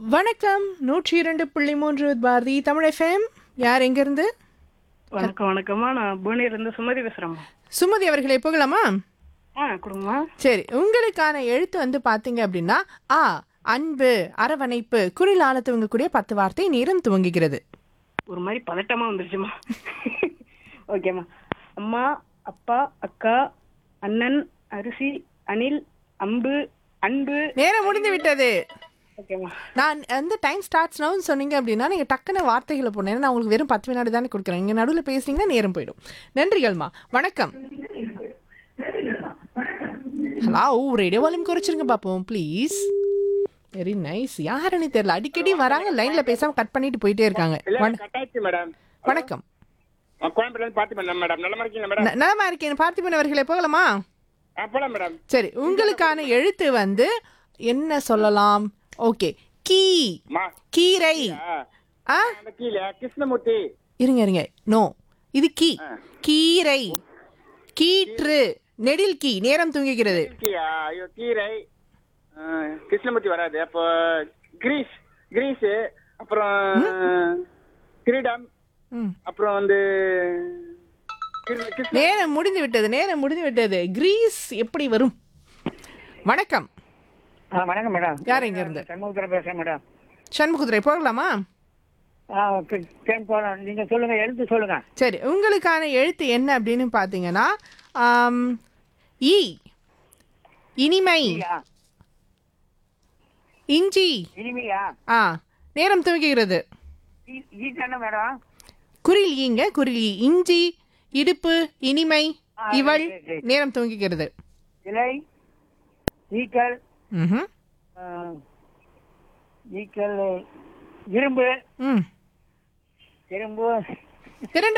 வணக்கம் நூற்றி இரண்டு புள்ளி மூன்று பாரதி தமிழ் எஃப்எம் யார் எங்கிருந்து வணக்கம் வணக்கம்மா நான் புவனேல இருந்து சுமதி பேசுறேம்மா சுமதி அவர்களை போகலாமா ஆ கொடுங்கம்மா சரி உங்களுக்கான எழுத்து வந்து பாத்தீங்க அப்படின்னா ஆ அன்பு அரவணைப்பு குறில் ஆள துவங்கக்கூடிய பத்து வார்த்தை நேரம் துவங்குகிறது ஒரு மாதிரி பதட்டமா வந்துருச்சுமா ஓகேம்மா அம்மா அப்பா அக்கா அண்ணன் அரிசி அனில் அம்பு அன்பு நேரம் முடிந்து விட்டது ஓகேம்மா நான் வந்து டைம் ஸ்டார்ட்ஸ் நவுன்னு சொன்னீங்க அப்படின்னா நீங்கள் டக்குன்னு வார்த்தைகளை போனேன் நான் உங்களுக்கு வெறும் பத்து வினாடி தானே கொடுக்குறேன் இங்கே நடுவில் பேசுனீங்கன்னா நேரம் போயிடும் நன்றிகள்மா வணக்கம் ஹலோ ரேடியோ வால்யூம் குறைச்சிருங்க பார்ப்போம் ப்ளீஸ் வெரி நைஸ் யாருன்னு தெரியல அடிக்கடி வராங்க லைன்ல பேசாம கட் பண்ணிட்டு போயிட்டே இருக்காங்க வண- கட்டாச்சு மேடம் வணக்கம் கோயம்புல இருந்து பார்த்து மேடம் மேடம் நல்ல இருக்கீங்களா மேடம் ந- நலமா இருக்கேன் பார்த்திபன் அவர்களே போகலாமா ஆ போலாம் மேடம் சரி உங்களுக்கான எழுத்து வந்து என்ன சொல்லலாம் ஓகே கீ மா கீரை ஆ, ஆ அந்த கீழே கிருஷ்ணமூர்த்தி இருங்க இருங்க நோ இது கீ கீரை கீற்று நெடில் கீ நேரம் தூங்குகிறது கீயா ஐயோ கீரை ஆ, கிருஷ்ணமூர்த்தி வராது அப்போ கிரீஸ் கிரீஸ் அப்புறம் கிரீடம் ம். அப்புறம் வந்து கிரு- கிருஷ்ண நேரம் முடிந்து விட்டது நேரம் முடிந்து விட்டது கிரீஸ் எப்படி வரும் வணக்கம் ஆ வணக்கம் மேடம் யார் எங்க இருந்து சண்முகத்தில் பேசுறேன் மேடம் சண்முகுதிரை போகலாமா ஆ ஓகே டென் போகலாம் நீங்க சொல்லுங்க எழுத்து சொல்லுங்க சரி உங்களுக்கான எழுத்து என்ன அப்படின்னு பார்த்தீங்கன்னா ஆம், ஈ இனிமை ஈயா இஞ்சி இனிமையா ஆ நேரம் துவங்குகிறது ஈ ஈ தானே மேடம் குரில் ஈங்க குரில் ஈ இஞ்சி இடுப்பு இனிமை ஆ, இவள் சரி, சரி. நேரம் துவங்குகிறது இலை ஈக்கல் ம்ஹும். ஆ, ஈக்கல் இரும்பு ம் இரும்பு இரண்டு